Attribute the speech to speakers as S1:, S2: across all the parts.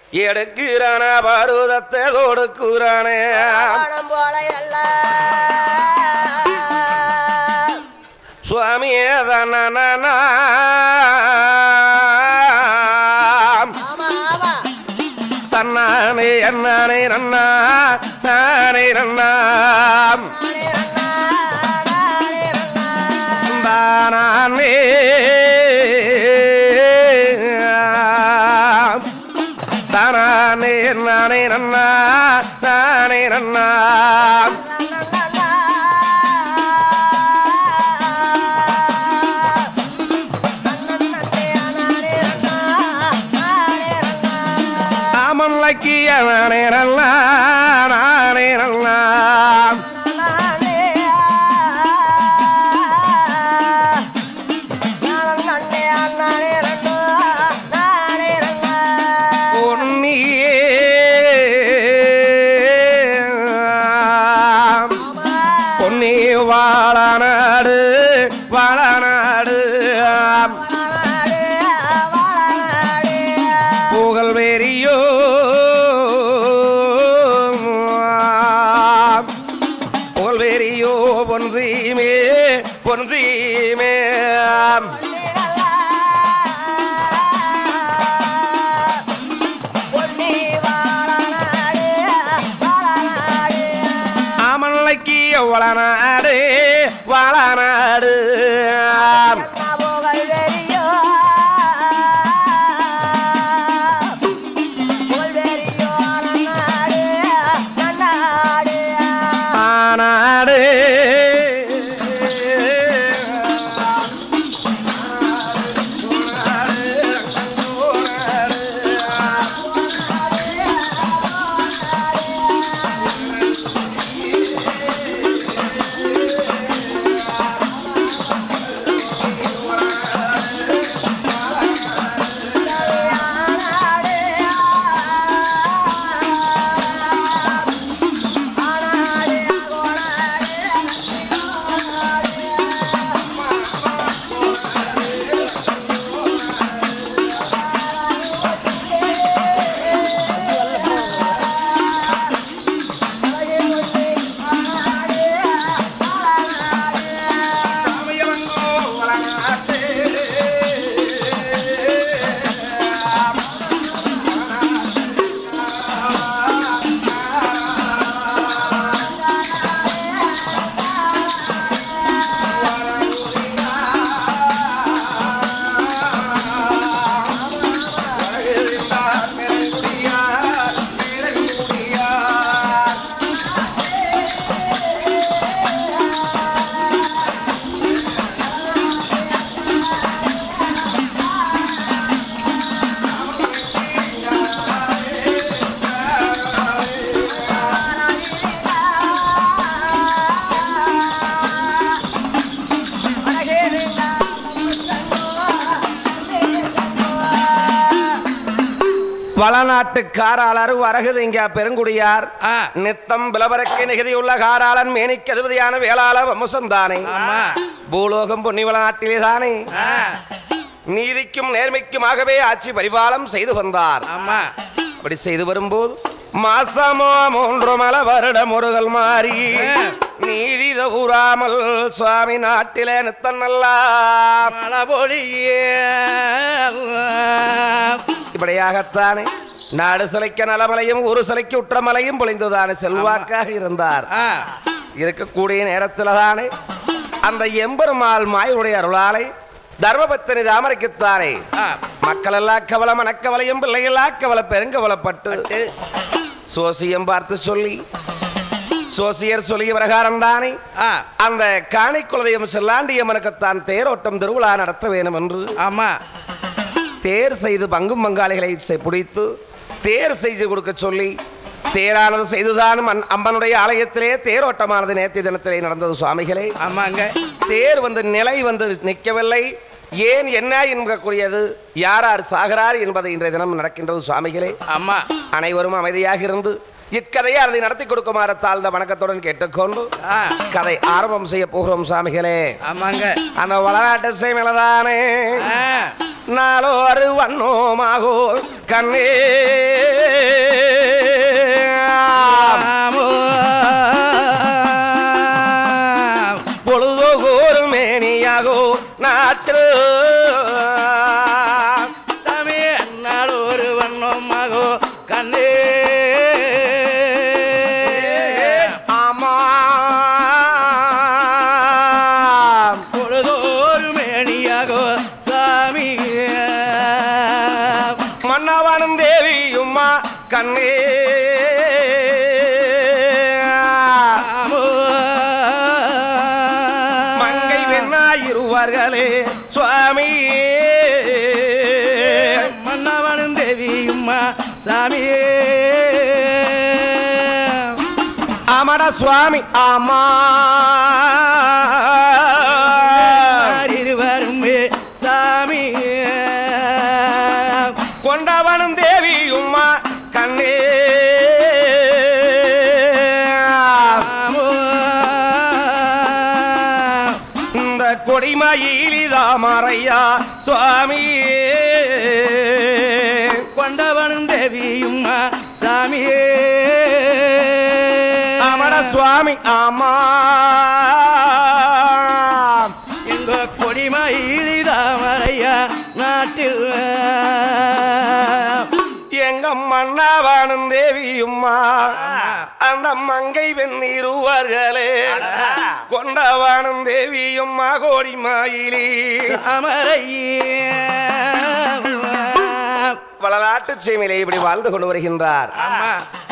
S1: எடுக்கிறான பருவத்தை தொடுக்குறானே
S2: வானம் போல எல்லாம்
S1: சுவாமியே தன்னா
S2: ஆமா ஆமா
S1: தன்னானே அண்ணானே நன்னா நானே நன்னா
S2: நானே ரண்ணா, நானே ரண்ணா.
S1: தானானே தானானே நானே நன்னா நானே நன்னா
S2: ரண்ணா. ரண்ணே, நானே ரண்ணா, நானே ரண்ணா.
S1: ஆமன் லக்கிய நானே நன்னா நானே நன்னா
S2: நானே நானே நானே ரண்ணா, நானே ரண்ணா.
S1: பொன்னியே
S2: ஆமா
S1: பொன்னி வாழநாடு வாழநாடு
S2: வாழநாடு, வாழநாடு.
S1: புகழ் வெறியோ புகழ் வெறியோ பொன் சீமே பொன் சீமே
S2: பொன்னிலலா. பொன்னி வாழநாடு, வாழநாடு.
S1: ஆமன்லைக்கு வளநாடு வாழநாடு
S2: அண்ணா புகழ் வெறியோ. புகழ் வெறியோ நன்னாடு, நன்னாடு.
S1: ஆனாடு
S2: ஆனாடு, ஆனாடு, கோனாடு.
S1: வளநாட்டு காராளர் வரகுது இங்க பெருங்குடியார்
S3: ஆ.
S1: நித்தம் விலவரக்கு நிகதியுள்ள காராளன் மேனிக்கு அதிபதியான வேளாள வம்சம் தானே
S3: ஆமா
S1: பூலோகம் பொன்னிவள நாட்டிலே தானே
S3: ஆ,
S1: நீதிக்கும் நேர்மைக்குமாகவே ஆட்சி பரிபாலம் செய்து வந்தார்
S3: ஆமா
S1: அப்படி செய்து வரும்போது மாசமோ மூன்று மல வருட முருகல் மாறி நீதி கூறாமல் சுவாமி நாட்டிலே நித்தன் நல்லா
S3: மழை பொழியே
S1: இப்படியாகத்தானே நாடு சிலைக்க நலமலையும் ஒரு சிலைக்கு உற்றமலையும் பொழிந்துதானே செல்வாக்காக இருந்தார்
S3: ஆ,
S1: இருக்கக்கூடிய நேரத்தில் தானே அந்த எம்பெருமாள் மாயுடைய அருளாலை தர்மபத்தினி தாமரைக்குத்தானே
S3: ஆ,
S1: மக்கள் எல்லாம் கவலை மனக்கவலையும் பிள்ளைகளா கவலை பெருங்கவலைப்பட்டு
S3: பட்டு,
S1: சோசியம் பார்த்து சொல்லி சோசியர் சொல்லிய பிரகாரம் தானே
S3: ஆ,
S1: அந்த காணி குலதெய்வம் செல்லாண்டியம்மனுக்குத்தான் தேரோட்டம் திருவிழா நடத்த வேண்டும் என்று
S3: ஆமா
S1: தேர் செய்து பங்கும் பங்காளிகளை செ- பிடித்து தேர் செய்து கொடுக்க சொல்லி தேரானது செய்துதான் மன்- அம்மனுடைய ஆலயத்திலே தேரோட்டமானது நேற்று தினத்திலே நடந்தது சுவாமிகளே
S3: ஆமாங்க
S1: தேர் வந்து நிலை வந்து நிற்கவில்லை ஏன் என்ன என்கக்கூடியது யார் யார் சாகிறார் என்பது இன்றைய தினம் நடக்கின்றது சுவாமிகளே
S3: ஆமா
S1: அனைவரும் அமைதியாக இருந்து இக்கதையை அதை நடத்தி கொடுக்குமாறு தாழ்ந்த வணக்கத்துடன் கேட்டுக்கொண்டு
S3: ஆ,
S1: கதை ஆரம்பம் செய்ய போகிறோம் சாமிகளே
S3: ஆமாங்க
S1: அந்த வளநாட்டு செய்மலதானே
S3: ஆ,
S1: நாளோரு வண்ணோமாகோ கண்ணே
S3: ஆமோ.
S1: பொழுதோ ஒரு மேனியாகோ நாட்டு
S3: சாமி அண்ணாள் ஒரு வண்ணம் மகோ கண்ணே
S1: ஆமா
S3: பொழுதோறு மேனியாகோ சாமி
S1: மன்னவனும் தேவியும்மா கண்ணே
S3: ஆமோ.
S1: மங்கை வெண்ணாயிருவார்களே சுவாமி
S3: மன்னவனும் தேவியும்மா சாமியே
S1: ஆமாடா சுவாமி ஆமா
S3: இருவருமே சாமி
S1: கொண்டவனும் தேவியும்மா கண்ணே
S3: ஆமோ.
S1: இந்த கொடிமயிலிதாமரையா சுவாமி
S3: கொண்டவனும் தேவியும்மா சாமியே
S1: ஆமாடா சுவாமி ஆமா
S3: எங்க கொடிமயிலிதாமரையா நாட்டில்
S1: எங்க மன்னவனும் தேவியும்மா அந்த மங்கை வெந்நீருவார்களே கொண்டவனும் தேவியும்மா கோடிமயிலி
S3: தாமரையே
S1: வளநாட்டு சீமையிலே இப்படி வாழ்ந்து கொண்டு வருகின்றார்
S3: ஆமா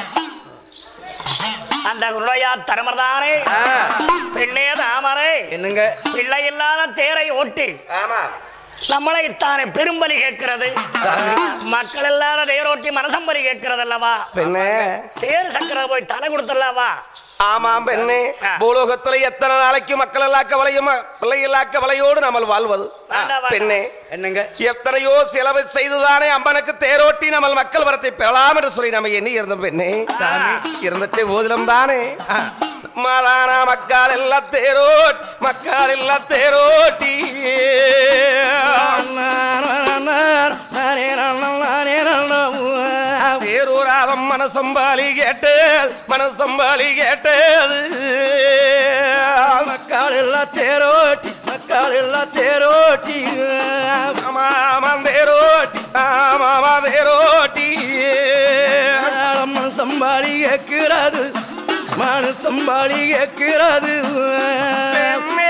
S4: அந்த குருடையா தரமர்தானே
S3: ஆ,
S4: பெண்ணே தாமரை
S3: என்னங்க
S4: பிள்ளை இல்லாத தேரை ஓட்டி
S1: ஆமா
S4: நம்மளை தானே பெரும்பலி கேட்கிறது மக்கள் இல்லாத தேரோட்டி மனசம்பலி கேட்கிறது அல்லவா
S1: பெண்ணே
S4: தேர் சக்கர போய் தலை கொடுத்துடலாவா
S1: ஆமாம் பெண்ணே
S4: ஆ.
S1: பூலோகத்துல எத்தனை நாளைக்கு மக்கள் எல்லா கவலையும் பிள்ளை எல்லா கவலையோடு நம்ம வாழ்வது
S4: வேண்டாம், வேண்டாம்.
S1: பெண்ணே
S3: என்னங்க
S1: எத்தனையோ செலவு செய்துதானே அம்மனுக்கு தேரோட்டி நம்ம மக்கள் வரத்தை பெறலாம் என்று சொல்லி நம்ம எண்ணி இருந்தோம் பெண்ணே
S3: சாமி.
S1: இருந்துட்டு போதிலும் தானே மாதானா மக்கள் எல்லாம் தேரோட் மக்கள் எல்லாம் தேரோட்டி தேரூராதம் மனசம்பாலி கேட்டு மனசம்பாலி கேட்டது
S3: மக்கள் எல்லாம் தேரோட்டி மக்கள் எல்லாம் தேரோட்டி
S1: ஆமாமா தேரோட்டி ஆமாமா தேரோட்டி
S3: மனம் சம்பாளி கேட்கிறது மனு சம்பாளி கேட்கிறது
S1: பெண்ணே.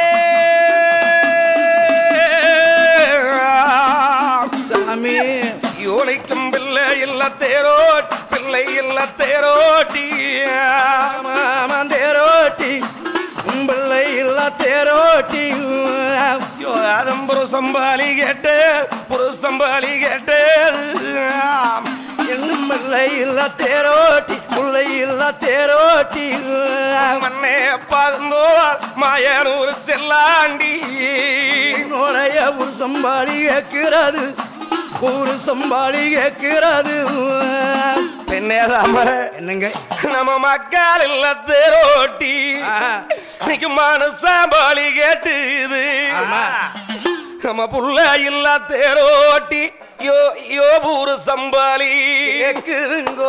S3: சாமி
S1: யோனிக்கும் பிள்ளை இல்ல தேரோட்டி பிள்ளை இல்ல தேரோட்டி
S3: மாமா தேரோட்டி பிள்ளை இல்ல தேரோட்டி
S1: யோகாதம் புருசம்பாலி கேட்டு புருசம்பாலி கேட்டு
S3: என்னும் பிள்ளை இல்ல தேரோட்டி பிள்ளை இல்ல தேரோட்டி
S1: மண்ணே பகுந்தோ மாயனூர் செல்லாண்டி
S3: நுழைய ஒரு சம்பாளி கேட்கிறது ஒரு சம்பாளி கேட்கிறது
S1: பெண்ணே தாமர
S3: என்னங்க
S1: நம்ம மக்கள் இல்ல தேரோட்டி
S3: ஆ.
S1: இன்னைக்கு மனசாம்பாலி கேட்டுது
S3: ஆமா.
S1: நம்ம புள்ள இல்ல தேரோட்டி யோ யோ பூரு சம்பாலி
S3: கேக்குதுங்கோ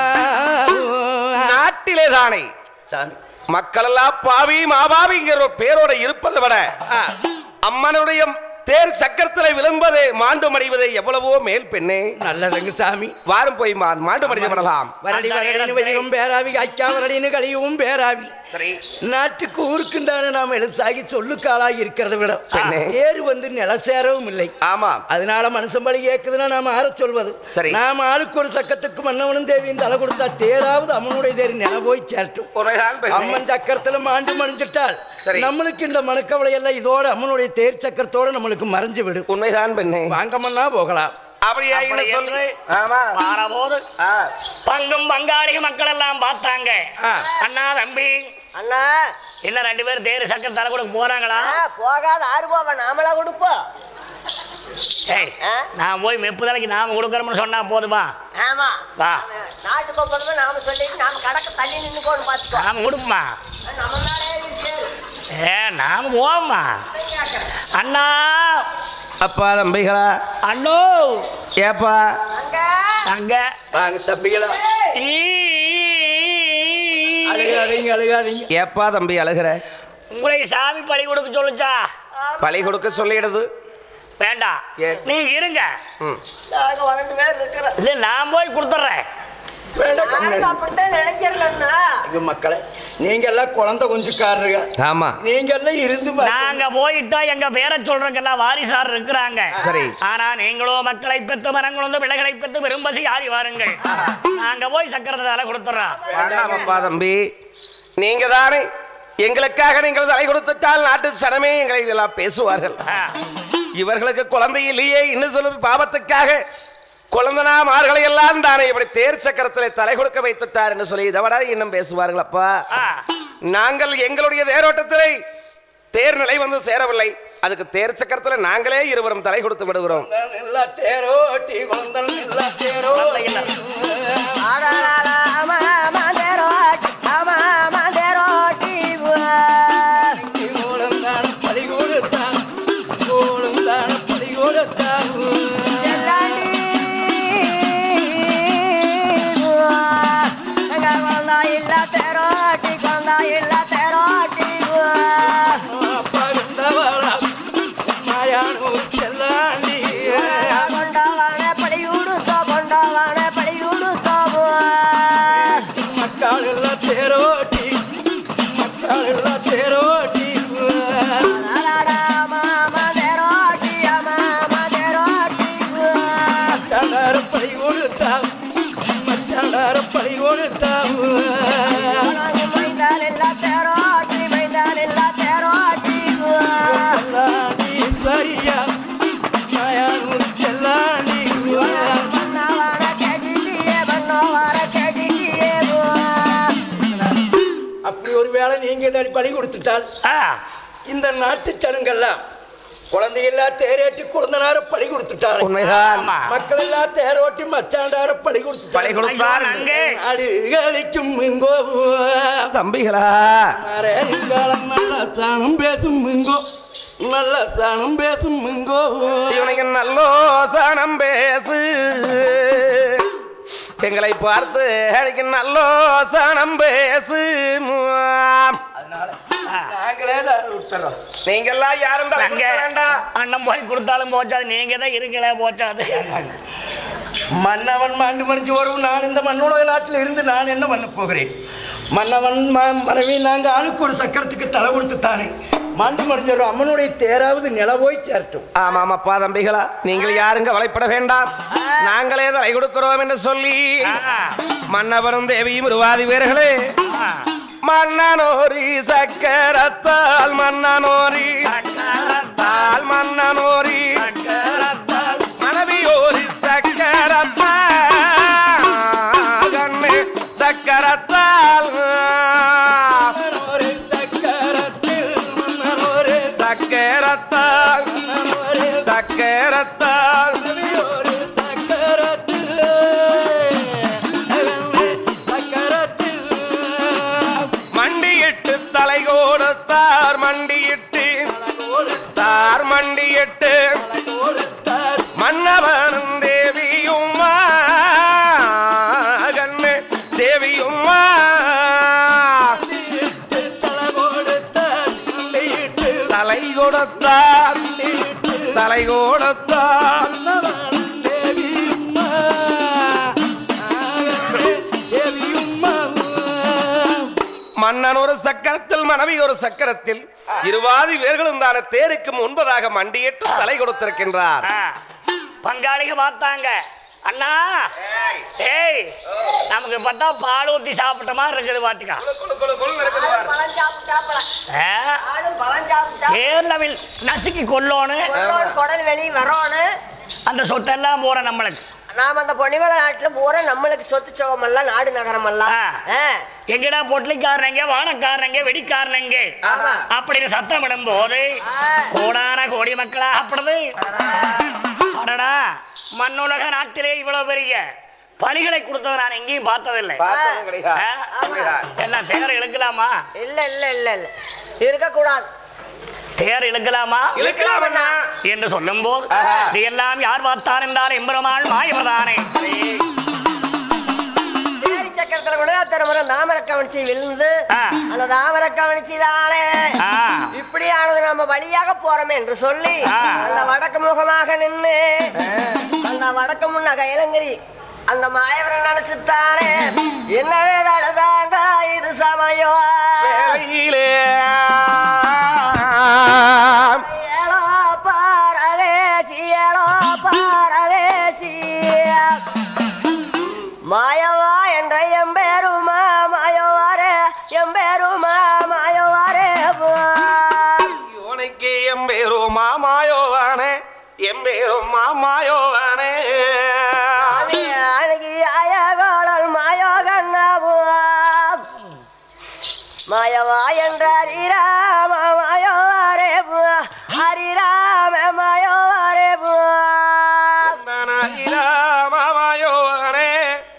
S1: நாட்டிலே தானே
S3: சாமி
S1: மக்கள் எல்லாம் பாவி மாபாவிங்கிற ஒரு பேரோட இருப்பதை விட
S3: ஆ,
S1: அம்மனுடைய தேர் சக்கரத்தில் விளம்பதை மாண்டு மடிவதை எவ்வளவோ மேல் பெண்ணே
S3: நல்லதுங்க சாமி
S1: வாரும் போய் மா- மாண்டு மடிச்சு பண்ணலாம்
S3: வரடி வரடின்னு வெளியும் பேராவி ஐக்கா வரடின்னு கழியவும் பேராவி
S1: சரி
S3: நாட்டுக்கு ஊருக்கும் தானே நாம் எழுசாகி சொல்லுக்காளாகி இருக்கிறத விட
S1: சரி.
S3: தேர் வந்து நில சேரவும் இல்லை
S1: ஆமா
S3: அதனால மனுஷன் பலி கேட்குதுன்னா நாம ஆற சொல்வது
S1: சரி.
S3: நாம ஆளுக்கு ஒரு சக்கத்துக்கு மன்னவனும் தேவியும் தலை கொடுத்தா தேராவது அம்மனுடைய தேர் நில போய் சேரட்டும்
S1: உரைதான் பெண்ணே.
S3: அம்மன் சக்கரத்துல மாண்டு மறைஞ்சிட்டால்
S1: சரி.
S3: நம்மளுக்கு இந்த மனக்கவலை எல்லாம் இதோட அம்மனுடைய தேர் சக்கரத்தோட நம்மளுக்கு மறைஞ்சு விடும்
S1: உண்மைதான் பெண்ணே
S3: வாங்கமன்னா போகலாம்
S1: அப்படியா
S4: அப்படி
S1: என்ன சொல்லு
S4: என்று
S1: ஆமா
S4: மாறபோது
S1: ஆ.
S4: பங்கும் பங்காளிக மக்கள் எல்லாம் பார்த்தாங்க
S3: ஆ.
S4: அண்ணா தம்பி
S2: அண்ணா
S4: என்ன ரெண்டு பேரும் தேர் சக்கர தலை கொடுக்க போறாங்களா
S2: ஆ, போகாத ஆறு போவா நாமளா கொடுப்போம்
S4: ஏய்
S2: ஆ?
S4: நான் போய் மெப்புதலைக்கு நாம கொடுக்குறோம்னு சொன்னா போதுமா
S2: ஆமா
S4: வா.
S2: நாட்டு கொப்பளமா நாம சொல்லிட்டு நாம கடக்க தள்ளி நின்னுக்கோன்னு பாத்துக்கோ
S4: நாம கொடுப்போமா
S2: நம்ம மேலே இருக்கு.
S4: ஏ நாம போவோம்மா அண்ணா
S1: அப்பா தம்பிகளா
S4: அண்ணோ
S1: ஏப்பா
S2: அங்க
S4: அங்க
S3: வாங்க தம்பிகளா அழுகாதீங்க அழுகாதீங்க
S1: ஏப்பா தம்பி அழுகிற
S4: உங்களை சாமி பழி கொடுக்க சொல்லுச்சா
S1: பழி கொடுக்க சொல்லிடுது
S4: வேண்டாம்
S1: ஏன்?
S4: நீங்க இருங்க
S1: ம்
S2: நாங்க ரெண்டு பேர் இருக்கிறோம்
S4: இல்ல நான் போய் கொடுத்துட்றேன்
S3: வேண்டாம்
S2: நாங்க
S3: கம்முனு.
S2: அப்படித்தான் நினைக்கிறேன்னா
S3: ஐயோ, மக்களே நீங்க எல்லாம் குழந்தை கொஞ்சக்காரருங்க
S1: ஆமா
S3: நீங்க எல்லாம் இருந்து பாருங்க.
S4: நாங்க போயிட்டா எங்க பேரை சொல்றதுக்கெல்லாம் வாரிசார் இருக்கிறாங்க
S1: சரி.
S4: ஆனா நீங்களோ மக்களை பெற்று மரங்களும் பிள்ளைகளை பெற்று விரும்பசி ஆறி வாருங்கள் நாங்க போய் சக்கரத்தால கொடுத்துறோம்
S1: வேண்டாமப்பா தம்பி நீங்க தானே எங்களுக்காக நீங்கள் தலை கொடுத்துட்டால் நாட்டு சனமே எங்களை எல்லாம் பேசுவார்கள்
S4: ஆ,
S1: இவர்களுக்கு குழந்தை இல்லையே இன்னும் சொல்லும் பாவத்துக்காக குழந்தனாமார்களை எல்லாம் தானே இப்படி தேர் சக்கரத்திலே தலை கொடுக்க வைத்துட்டார் என்று சொல்லி இதை விட இன்னும் பேசுவார்கள் அப்பா
S4: ஆ.
S1: நாங்கள் எங்களுடைய தேரோட்டத்திலே தேர் நிலை வந்து சேரவில்லை அதுக்கு தேர் சக்கரத்தில் நாங்களே இருவரும் தலை கொடுத்து விடுகிறோம்
S3: நல்லா தேரோட்டி குழந்தல் நல்லா தேரோட்டி
S2: ஆடாடா ஆமா ஆமா தேரோட்டி ஆமா ஆமா தேரோட்டி
S3: கோலம் தான பழி கொடுத்தான் கோலம் தான பழி கொடுத்தான்
S2: செல்லாண்டி எங்க கொண்டா இல்ல தேரோட்டி கொண்டா இல்ல தேரோட்டி
S3: அப்பா கண்டவாளா மாயானூர் செல்லாண்டி
S2: கொண்டவான பழி உடுத்தோ கொண்டவான பழி உடுத்தோ
S3: மக்கள் எல்லாம் தேரோட்டி மக்கள் எல்லாம் தேரோட்டி
S2: மாமா தேரோட்டி மாமா தேரோட்டி
S3: மச்சாண்டார பழி கொடுத்தா மச்சாண்டார பழி கொடுத்தா
S2: மைந்தான் இல்ல தேரோட்டி மைந்தான் இல்ல தேரோட்டி
S3: செல்லாண்டி சரியா மாயானூர் செல்லாண்டி
S2: பண்ணவான கேட்டிட்டியே பண்ணவான கேட்டிட்டியே
S3: அப்படி ஒரு வேளை நீங்க இந்த பலி கொடுத்துட்டால்
S4: ஆ,
S3: இந்த நாட்டு சனங்கள்லாம் குழந்தையெல்லாம் தேரேட்டி குழந்தனார பலி கொடுத்துட்டாங்க
S1: உண்மைதான்
S4: ஆமா.
S3: மக்கள் எல்லாம் தேரோட்டி மச்சாண்டார பலி
S1: பழி
S3: கொடுத்துட்டாங்க
S4: ஐயோ,
S1: கொடுத்தார்
S4: அங்கே
S3: நாடு கழிக்கும் இங்கோ
S1: தம்பிகளா
S3: மறையங்காலம் நல்ல சாணம் பேசும் இங்கோ நல்ல சாணம் பேசும் இங்கோ
S1: இவனுக்கு நல்லோ சனம் பேசு எங்களை பார்த்து எனக்கு நல்லோ சனம் பேசு
S3: நாங்களே தான் விட்டுறோம்
S1: நீங்கெல்லாம் யாரும் தலை
S4: அங்க
S1: கொடுக்க வேண்டாம்
S4: அண்ணன் போய் கொடுத்தாலும் போச்சாது நீங்க தான் இருக்கல போச்சாது
S3: மன்னவன் மாண்டு மறைஞ்சு வரும் நான் இந்த மண்ணுலக நாட்டில் இருந்து நான் என்ன பண்ண போகிறேன் மன்னவன் ம- மனைவி நாங்கள் ஆளுக்கு ஒரு சக்கரத்துக்கு தலை கொடுத்துத்தானே மாண்டு மறைஞ்ச ஒரு அம்மனுடைய தேராவது நில போய் சேரட்டும்
S1: ஆமாம் அப்பா தம்பிகளா நீங்கள் யாரும் கவலைப்பட வேண்டாம் நாங்களே தலை கொடுக்கிறோம் என்று சொல்லி
S4: ஆ,
S1: மன்னவரும் தேவியும் உருவாதி வீரர்களே
S4: ஆ.
S1: மன்னனோரி சக்கரத்தால் மன்னனோரி
S4: சக்கரத்தால்,
S1: தால் மன்னனோரி
S4: சக்கரத்தால்,
S1: மனைவியோரி சக்கரத்தால் கண்ணு சக்கரத்தால்
S3: ஒரு சக்கரத்தில் மன்னனொரு
S1: சக்கரத்தால்
S3: மன்னனொரு
S1: சக்கரத்தால்
S3: ஒரு சக்கரத்தில் சக்கரத்தில்
S1: மண்டியிட்டு தலை கொடுத்தார் மண்டியிட்டு தார் மண்டியிட்டு
S3: கொடுத்தார்
S1: மன்னவனும் தேவியும் கண்ணு தேவியும்
S3: தலை கொடுத்தார் மண்டியிட்டு
S1: தலை கொடுத்தார்
S3: மண்டியிட்டு
S1: தலை கொடுத்தார்
S3: மன்னவன் தேவியும்மா ஆகவே தேவியும்மா
S1: மன்னன் ஒரு சக்கரத்தில் மனைவி ஒரு சக்கரத்தில் இருவாதி வேர்களும் தான தேருக்கு முன்பதாக மண்டியிட்டு தலை கொடுத்திருக்கின்றார்
S4: ஆ. பங்காளிக பார்த்தாங்க அண்ணா ஏய் நமக்கு பார்த்தா பால் ஊத்தி சாப்பிட்ட மாதிரி இருக்குது பாத்துக்கா
S2: பழம் சாப்பிட்டாப்பல
S4: ஆ,
S2: ஆடும் பழம் சாப்பிட்டா
S4: கேரளாவில் நசுக்கி கொல்லோன்னு
S2: கொள்ளோடு குடல் வெளி வரோன்னு
S4: அந்த சொத்தெல்லாம் போற நம்மளுக்கு
S2: நாம அந்த பொன்னிமலை நாட்டுல பூரா நம்மளுக்கு சொத்து சுகமெல்லாம் நாடு நகரமெல்லாம்
S4: ஆ.
S2: ஆ.
S4: எங்கடா பொட்லிக்காரங்க வானக்காரங்க வெடிக்காரங்க
S2: ஆமா.
S4: அப்படின்னு சத்தம் இடும் போது
S2: ஆ.
S4: கோடான கோடி மக்களா அப்படிது அடடா மண்ணுலக நாட்டிலே இவ்வளவு பெரிய பலிகளை கொடுத்ததை நான் எங்கேயும் பார்த்ததில்லை
S1: பார்த்ததும் கிடையாது
S4: ஆ.
S1: உண்மைதான்.
S4: எல்லாம் தேர் இழுக்கலாமா
S2: இல்ல இல்ல இல்ல இல்ல இருக்க கூடாது
S4: தேர் இழுக்கலாமா
S1: இழுக்கலாம் அண்ணா
S4: என்று சொல்லும் போது
S1: ஆஹா.
S4: இதையெல்லாம் யார் பார்த்தார் என்றால் எம்பெருமாள் மாயவர்தானே
S2: தேடி சக்கரத்துல கூட திருமுறை தாமர கவனிச்சு விழுந்து
S4: ஆ.
S2: அந்த தாமர கவனிச்சு தானே
S4: ஆ.
S2: இப்படியானது நம்ம வழியாக போறோமே என்று சொல்லி
S4: ஆ.
S2: அந்த வடக்கு முகமாக நின்று அந்த வடக்கு முன்ன கைலங்கிரி அந்த மாயவரை நினைச்சுத்தானே என்னவே தழுதாங்க இது சமயம்
S1: வேளையிலே
S2: ஏலோ பாரதேசி ஏலோ பாரதேசி மாயவா என்ற எம்பேருமா மாயவாரே எம்பேருமா மாயவாரே
S1: யோனைக்கு எம்பேரோ மாமாயோவானே எம்பேரும் மாமாயோவானே
S2: அழகி அயகோளல் மாயோகண்ணாபுவா மாயவா என்ற ஹரிராம மாயோவாரே ஹரிராம மாயோவாரே
S1: மாமாயோவானே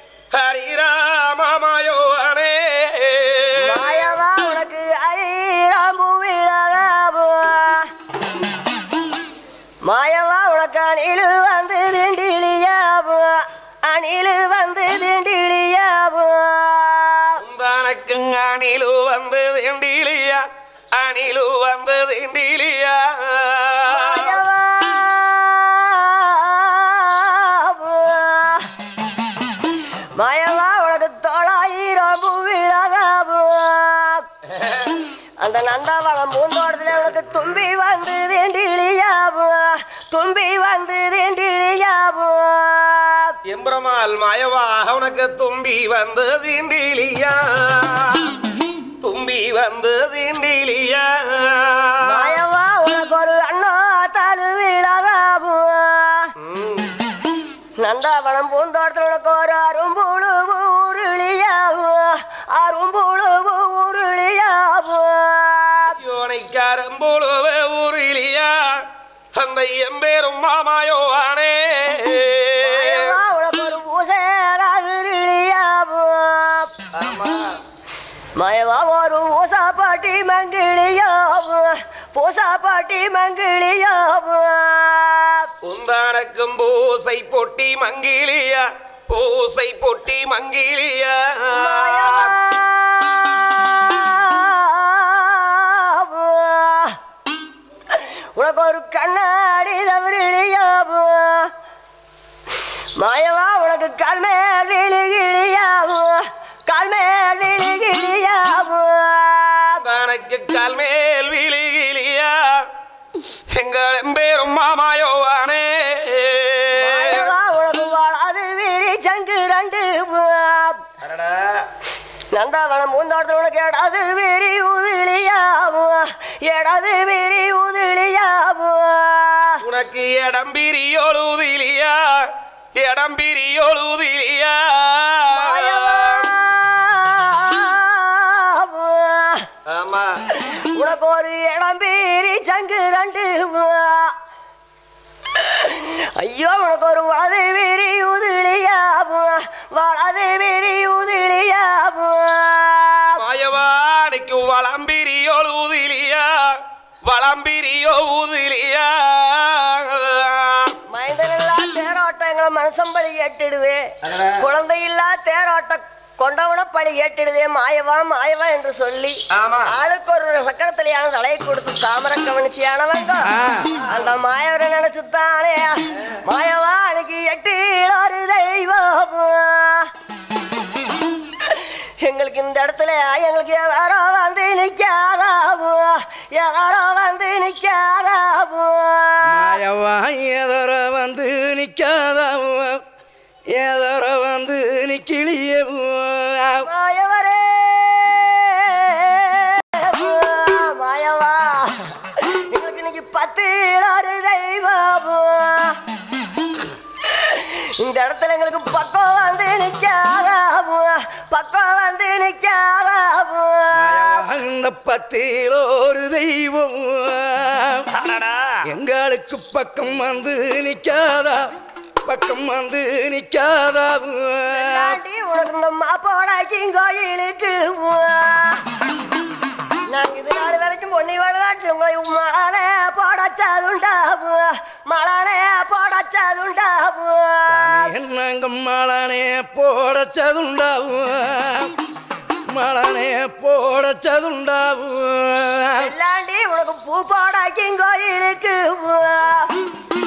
S1: ஹரிராமாயோவானே
S2: மாயவா உனக்கு ஹரிராம்பு விழகாபுவா மாயவா உனக்கு அணிலு வந்து திண்டிலியாபு அணிலு வந்து திண்டிலியாபு
S1: தனக்கு அணிலு வந்து திண்டிலியா அணிலு வந்து திண்டிலியா
S2: மாயவா மாயவா உனக்கு தொள்ளாயிரம் விழகாபு அந்த நந்தாவளம் பூந்தோட்டத்துல உனக்கு தும்பி வந்து திண்டிலியாபு தும்பி வந்து திண்டிலியாபு
S1: எம்பெருமாள் மாயவாக உனக்கு தும்பி வந்து திண்டிலியா தும்பி வந்து திண்டிலியா
S2: மாயவா உனக்கு ஒரு அண்ணா தழு விழகாபு
S1: ம்.
S2: நந்தாவனம் பூந்தோட்டத்தில் உனக்கு ஒரு அரும்புழு உருளியாபு அரும்புழு உருளியாபு
S1: யோனைக்காரம்புழுவ ஊரிலியா அந்த எம்பேரும் மாமாயோவானே
S2: மாயவா உனக்கு ஒரு பூசேரியாபு மாயவா ஒரு பூசா பாட்டி மங்கிழியாபு பூசா பாட்டி மங்கிழியாபு
S1: உந்தானக்கும் பூசை பொட்டி மங்கிலியா பூசை பொட்டி மங்கிலியா
S2: உனக்கு ஒரு கண்ணாடி தவறியாபு மாயவா உனக்கு கல்மேல் கிளியாபு கல்மேல் கிளியாபு
S1: தனக்கு கால் மேல் விழிகிலியா எங்கள் எம்பேரும் மாமாயோவானே
S2: மாயவா உனக்கு வாழாது வீரி சங்கு ரெண்டு நந்தாவனம் பூந்தோட்டத்தில் உனக்கு எடாது வீரி உதிலியாபு எடாது வீரி உதிலியாபு
S1: உனக்கு இடம் பிரியோழுதிலியா இடம் பிரியோழுதிலியா ஆமா
S2: உனக்கு ஒரு இடம் பேரி சங்கு ரெண்டு ஐயோ உனக்கு ஒரு வலது வீரி உதிலியாபு வலது வீரி உதிலியாபு
S1: மாயவானிக்கு வளம்பிரியோழுதிலியா வளம்பிரியோ ஊதிலியா
S2: மைந்தனில்லா தேரோட்டம் எங்களை மனசம் பழி ஏற்றிடுவே குழந்தை இல்லா தேரோட்டம் கொண்டவன பழி ஏற்றிடுதே மாயவா மாயவா என்று சொல்லி
S1: ஆமா.
S2: ஆளுக்கு ஒரு சக்கரத்திலேயான தலையை கொடுத்து தாமர கவனிச்சியானவங்க அந்த மாயவரை நினைச்சுத்தானே மாயவா அன்னைக்கு எட்டு ஒரு தெய்வம் எங்களுக்கு இந்த இடத்துல எங்களுக்கு யாரோ வந்து நிக்காதாமோ யாரோ வந்து நிக்காதாமோ
S3: மாயவா ஏதர வந்து நிக்காதாம ஏதர வந்து நிக்கிளிய
S2: மாயவரே மாயவா எங்களுக்கு இன்னைக்கு பத்து ஆறு தெய்வம் இந்த இடத்துல எங்களுக்கு பக்கம் வந்து நிக்காதாமு பக்கம் வந்து நிக்காதாமு
S3: இந்த பத்தியில் ஒரு தெய்வம்
S4: அடடா
S3: எங்களுக்கு பக்கம் வந்து நிக்காதா பக்கம் வந்து நிக்காதா
S2: தாண்டி உனக்கு இந்த மாப்போடாக்கி கோயிலுக்கு நாங்க இது நாள் வரைக்கும் பொன்னி வடநாட்டில் உங்களை மலானே போடச்சாதுண்டாபு மலானே போடச்சாதுண்டாபு
S3: என்னங்க மலனே போடச்சதுண்டாவும் மலனே போடச்சதுண்டாவும்
S2: எல்லாண்டி உனக்கு பூ போடாக்கி கோயிலுக்கு